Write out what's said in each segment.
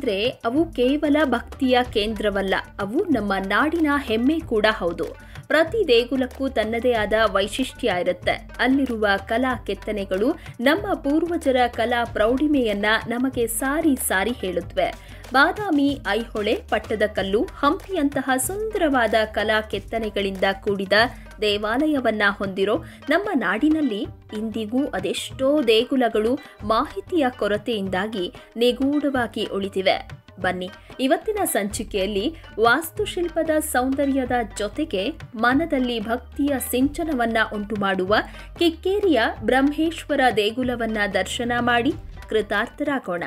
ಆದರೆ ಅವು ಕೇವಲ ಭಕ್ತಿಯ ಕೇಂದ್ರವಲ್ಲ ಅವು ನಮ್ಮ ನಾಡಿನ ಹೆಮ್ಮೆ ಕೂಡ ಹೌದು ಪ್ರತಿ ದೇಗುಲಕ್ಕೂ ತನ್ನದೇ ಆದ ವೈಶಿಷ್ಟ್ಯ ಇರುತ್ತೆ ಅಲ್ಲಿರುವ ಕಲಾ ಕೆತ್ತನೆಗಳು ನಮ್ಮ ಪೂರ್ವಜರ ಕಲಾ ಪ್ರೌಢಿಮೆಯನ್ನ ನಮಗೆ ಸಾರಿ ಸಾರಿ ಹೇಳುತ್ತವೆ ಬಾದಾಮಿ ಐಹೊಳೆ ಪಟ್ಟದಕಲ್ಲು ಹಂಪಿಯಂತಹ ಸುಂದರವಾದ ಕಲಾ ಕೆತ್ತನೆಗಳಿಂದ ಕೂಡಿದ ದೇವಾಲಯವನ್ನ ಹೊಂದಿರೋ ನಮ್ಮ ನಾಡಿನಲ್ಲಿ ಇಂದಿಗೂ ಅದೆಷ್ಟೋ ದೇಗುಲಗಳು ಮಾಹಿತಿಯ ಕೊರತೆಯಿಂದಾಗಿ ನಿಗೂಢವಾಗಿ ಉಳಿದಿವೆ ಬನ್ನಿ ಇವತ್ತಿನ ಸಂಚಿಕೆಯಲ್ಲಿ ವಾಸ್ತುಶಿಲ್ಪದ ಸೌಂದರ್ಯದ ಜೊತೆಗೆ ಮನದಲ್ಲಿ ಭಕ್ತಿಯ ಸಿಂಚನವನ್ನ ಉಂಟುಮಾಡುವ ಕಿಕ್ಕೇರಿಯ ಬ್ರಹ್ಮೇಶ್ವರ ದೇಗುಲವನ್ನ ದರ್ಶನ ಮಾಡಿ ಕೃತಾರ್ಥರಾಗೋಣ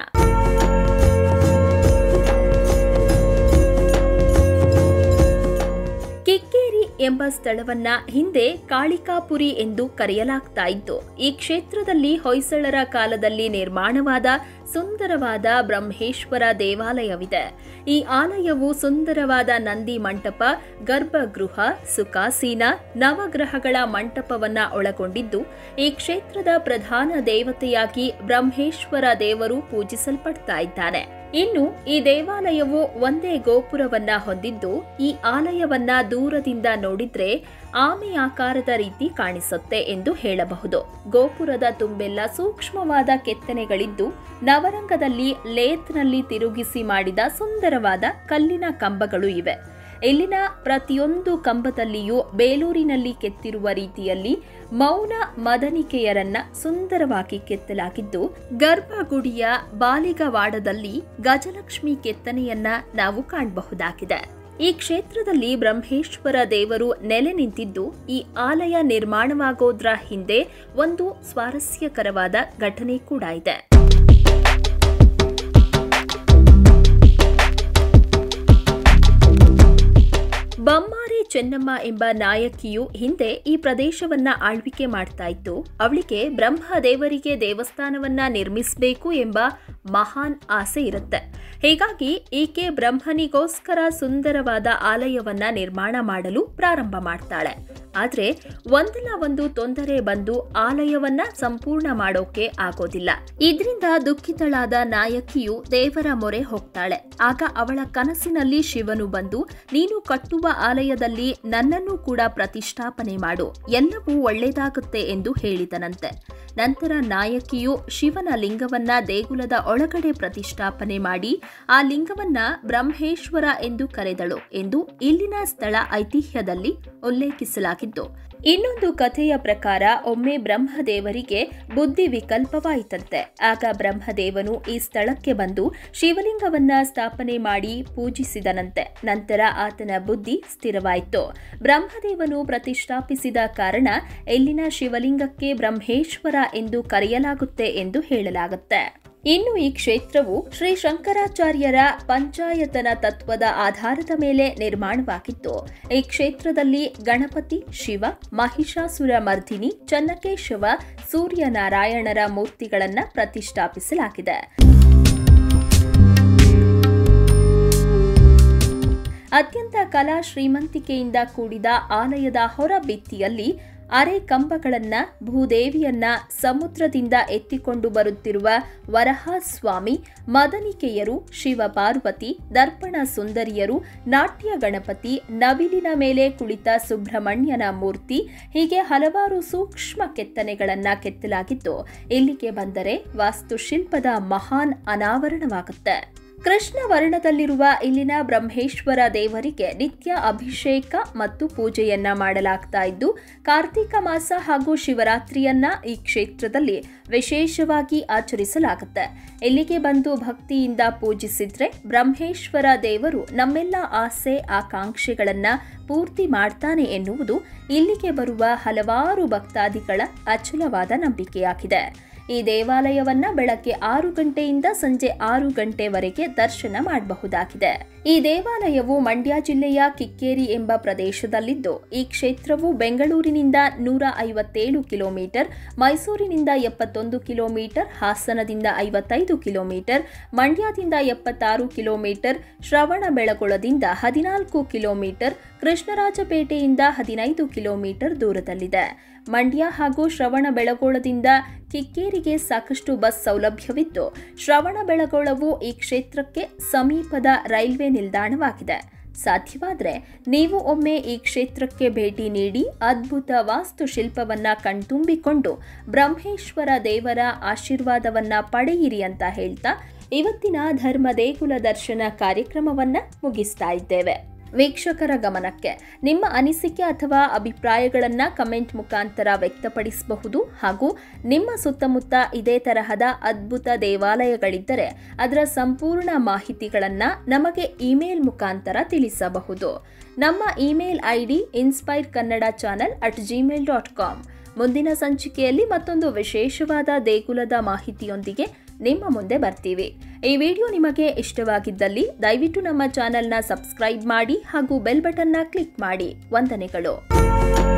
ಕಿಕ್ಕೇರಿ ಎಂಬ ಸ್ಥಳವನ್ನ ಹಿಂದೆ ಕಾಳಿಕಾಪುರಿ ಎಂದು ಕರೆಯಲಾಗ್ತಾ ಇತ್ತು ಈ ಕ್ಷೇತ್ರದಲ್ಲಿ ಹೊಯ್ಸಳರ ಕಾಲದಲ್ಲಿ ನಿರ್ಮಾಣವಾದ ಸುಂದರವಾದ ಬ್ರಹ್ಮೇಶ್ವರ ದೇವಾಲಯವಿದೆ ಈ ಆಲಯವು ಸುಂದರವಾದ ನಂದಿ ಮಂಟಪ ಗರ್ಭಗೃಹ ಸುಖಾಸೀನ ನವಗ್ರಹಗಳ ಮಂಟಪವನ್ನ ಒಳಗೊಂಡಿದ್ದು ಈ ಕ್ಷೇತ್ರದ ಪ್ರಧಾನ ದೇವತೆಯಾಗಿ ಬ್ರಹ್ಮೇಶ್ವರ ದೇವರು ಪೂಜಿಸಲ್ಪಡ್ತಾ ಇದ್ದಾನೆ ಇನ್ನು ಈ ದೇವಾಲಯವು ಒಂದೇ ಗೋಪುರವನ್ನ ಹೊಂದಿದ್ದು ಈ ಆಲಯವನ್ನ ದೂರದಿಂದ ನೋಡಿದ್ರೆ ಆಮೆ ಆಕಾರದ ರೀತಿ ಕಾಣಿಸುತ್ತೆ ಎಂದು ಹೇಳಬಹುದು ಗೋಪುರದ ತುಂಬೆಲ್ಲ ಸೂಕ್ಷ್ಮವಾದ ಕೆತ್ತನೆಗಳಿದ್ದು ನವರಂಗದಲ್ಲಿ ಲೇತ್ನಲ್ಲಿ ತಿರುಗಿಸಿ ಮಾಡಿದ ಸುಂದರವಾದ ಕಲ್ಲಿನ ಕಂಬಗಳು ಇವೆ ಇಲ್ಲಿನ ಪ್ರತಿಯೊಂದು ಕಂಬದಲ್ಲಿಯೂ ಬೇಲೂರಿನಲ್ಲಿ ಕೆತ್ತಿರುವ ರೀತಿಯಲ್ಲಿ ಮೌನ ಮದನಿಕೆಯರನ್ನ ಸುಂದರವಾಗಿ ಕೆತ್ತಲಾಗಿದ್ದು ಗರ್ಭಗುಡಿಯ ಬಾಲಿಗವಾಡದಲ್ಲಿ ಗಜಲಕ್ಷ್ಮಿ ಕೆತ್ತನೆಯನ್ನ ನಾವು ಕಾಣಬಹುದಾಗಿದೆ ಈ ಕ್ಷೇತ್ರದಲ್ಲಿ ಬ್ರಹ್ಮೇಶ್ವರ ದೇವರು ನೆಲೆ ನಿಂತಿದ್ದು ಈ ಆಲಯ ನಿರ್ಮಾಣವಾಗೋದ್ರ ಹಿಂದೆ ಒಂದು ಸ್ವಾರಸ್ಯಕರವಾದ ಘಟನೆ ಕೂಡ ಇದೆ ಬಮ್ಮಾರಿ ಚೆನ್ನಮ್ಮ ಎಂಬ ನಾಯಕಿಯು ಹಿಂದೆ ಈ ಪ್ರದೇಶವನ್ನ ಆಳ್ವಿಕೆ ಮಾಡ್ತಾ ಇತ್ತು ಅವಳಿಗೆ ಬ್ರಹ್ಮ ದೇವರಿಗೆ ದೇವಸ್ಥಾನವನ್ನ ನಿರ್ಮಿಸಬೇಕು ಎಂಬ ಮಹಾನ್ ಆಸೆ ಇರುತ್ತೆ ಹೀಗಾಗಿ ಈಕೆ ಬ್ರಹ್ಮನಿಗೋಸ್ಕರ ಸುಂದರವಾದ ಆಲಯವನ್ನ ನಿರ್ಮಾಣ ಮಾಡಲು ಪ್ರಾರಂಭ ಮಾಡ್ತಾಳೆ ಆದ್ರೆ ಒಂದಲ್ಲ ಒಂದು ತೊಂದರೆ ಬಂದು ಆಲಯವನ್ನ ಸಂಪೂರ್ಣ ಮಾಡೋಕೆ ಆಗೋದಿಲ್ಲ ಇದರಿಂದ ದುಃಖಿತಳಾದ ನಾಯಕಿಯು ದೇವರ ಮೊರೆ ಹೋಗ್ತಾಳೆ ಆಗ ಅವಳ ಕನಸಿನಲ್ಲಿ ಶಿವನು ಬಂದು ನೀನು ಕಟ್ಟುವ ಆಲಯದಲ್ಲಿ ನನ್ನನ್ನು ಕೂಡ ಪ್ರತಿಷ್ಠಾಪನೆ ಮಾಡು ಎಲ್ಲವೂ ಒಳ್ಳೆಯದಾಗುತ್ತೆ ಎಂದು ಹೇಳಿದನಂತೆ ನಂತರ ನಾಯಕಿಯು ಶಿವನ ಲಿಂಗವನ್ನ ದೇಗುಲದ ಒಳಗಡೆ ಪ್ರತಿಷ್ಠಾಪನೆ ಮಾಡಿ ಆ ಲಿಂಗವನ್ನ ಬ್ರಹ್ಮೇಶ್ವರ ಎಂದು ಕರೆದಳು ಎಂದು ಇಲ್ಲಿನ ಸ್ಥಳ ಐತಿಹ್ಯದಲ್ಲಿ ಉಲ್ಲೇಖಿಸಲಾಗಿದ್ದು ಇನ್ನೊಂದು ಕಥೆಯ ಪ್ರಕಾರ ಒಮ್ಮೆ ಬ್ರಹ್ಮದೇವರಿಗೆ ಬುದ್ಧಿ ವಿಕಲ್ಪವಾಯಿತಂತೆ ಆಗ ಬ್ರಹ್ಮದೇವನು ಈ ಸ್ಥಳಕ್ಕೆ ಬಂದು ಶಿವಲಿಂಗವನ್ನ ಸ್ಥಾಪನೆ ಮಾಡಿ ಪೂಜಿಸಿದನಂತೆ ನಂತರ ಆತನ ಬುದ್ಧಿ ಸ್ಥಿರವಾಯಿತು ಬ್ರಹ್ಮದೇವನು ಪ್ರತಿಷ್ಠಾಪಿಸಿದ ಕಾರಣ ಇಲ್ಲಿನ ಶಿವಲಿಂಗಕ್ಕೆ ಬ್ರಹ್ಮೇಶ್ವರ ಎಂದು ಕರೆಯಲಾಗುತ್ತೆ ಎಂದು ಹೇಳಲಾಗುತ್ತೆ ಇನ್ನು ಈ ಕ್ಷೇತ್ರವು ಶ್ರೀ ಶಂಕರಾಚಾರ್ಯರ ಪಂಚಾಯತನ ತತ್ವದ ಆಧಾರದ ಮೇಲೆ ನಿರ್ಮಾಣವಾಗಿತ್ತು ಈ ಕ್ಷೇತ್ರದಲ್ಲಿ ಗಣಪತಿ ಶಿವ ಮಹಿಷಾಸುರ ಮರ್ದಿನಿ ಚನ್ನಕೇಶವ ಸೂರ್ಯನಾರಾಯಣರ ಮೂರ್ತಿಗಳನ್ನ ಪ್ರತಿಷ್ಠಾಪಿಸಲಾಗಿದೆ ಅತ್ಯಂತ ಕಲಾ ಶ್ರೀಮಂತಿಕೆಯಿಂದ ಕೂಡಿದ ಆಲಯದ ಹೊರ ಭಿತ್ತಿಯಲ್ಲಿ ಅರೆ ಕಂಬಗಳನ್ನ ಭೂದೇವಿಯನ್ನ ಸಮುದ್ರದಿಂದ ಎತ್ತಿಕೊಂಡು ಬರುತ್ತಿರುವ ವರಹಸ್ವಾಮಿ ಮದನಿಕೆಯರು ಶಿವ ಪಾರ್ವತಿ ದರ್ಪಣ ಸುಂದರಿಯರು ನಾಟ್ಯ ಗಣಪತಿ ನವಿಲಿನ ಮೇಲೆ ಕುಳಿತ ಸುಬ್ರಹ್ಮಣ್ಯನ ಮೂರ್ತಿ ಹೀಗೆ ಹಲವಾರು ಸೂಕ್ಷ್ಮ ಕೆತ್ತನೆಗಳನ್ನ ಕೆತ್ತಲಾಗಿದ್ದು ಇಲ್ಲಿಗೆ ಬಂದರೆ ವಾಸ್ತುಶಿಲ್ಪದ ಮಹಾನ್ ಅನಾವರಣವಾಗುತ್ತೆ ಕೃಷ್ಣ ವರ್ಣದಲ್ಲಿರುವ ಇಲ್ಲಿನ ಬ್ರಹ್ಮೇಶ್ವರ ದೇವರಿಗೆ ನಿತ್ಯ ಅಭಿಷೇಕ ಮತ್ತು ಪೂಜೆಯನ್ನ ಮಾಡಲಾಗ್ತಾ ಇದ್ದು ಕಾರ್ತಿಕ ಮಾಸ ಹಾಗೂ ಶಿವರಾತ್ರಿಯನ್ನ ಈ ಕ್ಷೇತ್ರದಲ್ಲಿ ವಿಶೇಷವಾಗಿ ಆಚರಿಸಲಾಗುತ್ತೆ ಇಲ್ಲಿಗೆ ಬಂದು ಭಕ್ತಿಯಿಂದ ಪೂಜಿಸಿದ್ರೆ ಬ್ರಹ್ಮೇಶ್ವರ ದೇವರು ನಮ್ಮೆಲ್ಲ ಆಸೆ ಆಕಾಂಕ್ಷೆಗಳನ್ನ ಪೂರ್ತಿ ಮಾಡ್ತಾನೆ ಎನ್ನುವುದು ಇಲ್ಲಿಗೆ ಬರುವ ಹಲವಾರು ಭಕ್ತಾದಿಗಳ ಅಚಲವಾದ ನಂಬಿಕೆಯಾಗಿದೆ ಈ ದೇವಾಲಯವನ್ನ ಬೆಳಗ್ಗೆ ಆರು ಗಂಟೆಯಿಂದ ಸಂಜೆ ಆರು ಗಂಟೆವರೆಗೆ ದರ್ಶನ ಮಾಡಬಹುದಾಗಿದೆ ಈ ದೇವಾಲಯವು ಮಂಡ್ಯ ಜಿಲ್ಲೆಯ ಕಿಕ್ಕೇರಿ ಎಂಬ ಪ್ರದೇಶದಲ್ಲಿದ್ದು ಈ ಕ್ಷೇತ್ರವು ಬೆಂಗಳೂರಿನಿಂದ ನೂರ ಐವತ್ತೇಳು ಕಿಲೋಮೀಟರ್ ಮೈಸೂರಿನಿಂದ ಎಪ್ಪತ್ತೊಂದು ಕಿಲೋಮೀಟರ್ ಹಾಸನದಿಂದ ಐವತ್ತೈದು ಕಿಲೋಮೀಟರ್ ಮಂಡ್ಯದಿಂದ ಎಪ್ಪತ್ತಾರು ಕಿಲೋಮೀಟರ್ ಶ್ರವಣಬೆಳಗೊಳದಿಂದ ಹದಿನಾಲ್ಕು ಕಿಲೋಮೀಟರ್ ಕೃಷ್ಣರಾಜಪೇಟೆಯಿಂದ ಹದಿನೈದು ಕಿಲೋಮೀಟರ್ ದೂರದಲ್ಲಿದೆ ಮಂಡ್ಯ ಹಾಗೂ ಶ್ರವಣಬೆಳಗೊಳದಿಂದ ಕಿಕ್ಕೇರಿಗೆ ಸಾಕಷ್ಟು ಬಸ್ ಸೌಲಭ್ಯವಿದ್ದು ಶ್ರವಣಬೆಳಗೊಳವು ಈ ಕ್ಷೇತ್ರಕ್ಕೆ ಸಮೀಪದ ರೈಲ್ವೆ ನಿಲ್ದಾಣವಾಗಿದೆ ಸಾಧ್ಯವಾದರೆ ನೀವು ಒಮ್ಮೆ ಈ ಕ್ಷೇತ್ರಕ್ಕೆ ಭೇಟಿ ನೀಡಿ ಅದ್ಭುತ ವಾಸ್ತುಶಿಲ್ಪವನ್ನ ಕಣ್ತುಂಬಿಕೊಂಡು ಬ್ರಹ್ಮೇಶ್ವರ ದೇವರ ಆಶೀರ್ವಾದವನ್ನ ಪಡೆಯಿರಿ ಅಂತ ಹೇಳ್ತಾ ಇವತ್ತಿನ ಧರ್ಮ ದೇಗುಲ ದರ್ಶನ ಕಾರ್ಯಕ್ರಮವನ್ನ ಮುಗಿಸ್ತಾ ಇದ್ದೇವೆ ವೀಕ್ಷಕರ ಗಮನಕ್ಕೆ ನಿಮ್ಮ ಅನಿಸಿಕೆ ಅಥವಾ ಅಭಿಪ್ರಾಯಗಳನ್ನು ಕಮೆಂಟ್ ಮುಖಾಂತರ ವ್ಯಕ್ತಪಡಿಸಬಹುದು ಹಾಗೂ ನಿಮ್ಮ ಸುತ್ತಮುತ್ತ ಇದೇ ತರಹದ ಅದ್ಭುತ ದೇವಾಲಯಗಳಿದ್ದರೆ ಅದರ ಸಂಪೂರ್ಣ ಮಾಹಿತಿಗಳನ್ನು ನಮಗೆ ಇಮೇಲ್ ಮುಖಾಂತರ ತಿಳಿಸಬಹುದು ನಮ್ಮ email I D inspire Kannada channel at Gmail dot com ಮುಂದಿನ ಸಂಚಿಕೆಯಲ್ಲಿ ಮತ್ತೊಂದು ವಿಶೇಷವಾದ ದೇಗುಲದ ಮಾಹಿತಿಯೊಂದಿಗೆ ನಿಮ್ಮ ಮುಂದೆ ಬರ್ತೀವಿ ಈ ವಿಡಿಯೋ ನಿಮಗೆ ಇಷ್ಟವಾಗಿದ್ದಲ್ಲಿ ದಯವಿಟ್ಟು ನಮ್ಮ ಚಾನೆಲ್ನ ಸಬ್ಸ್ಕ್ರೈಬ್ ಮಾಡಿ ಹಾಗೂ ಬೆಲ್ ಬಟನ್ನ ಕ್ಲಿಕ್ ಮಾಡಿ ವಂದನೆಗಳು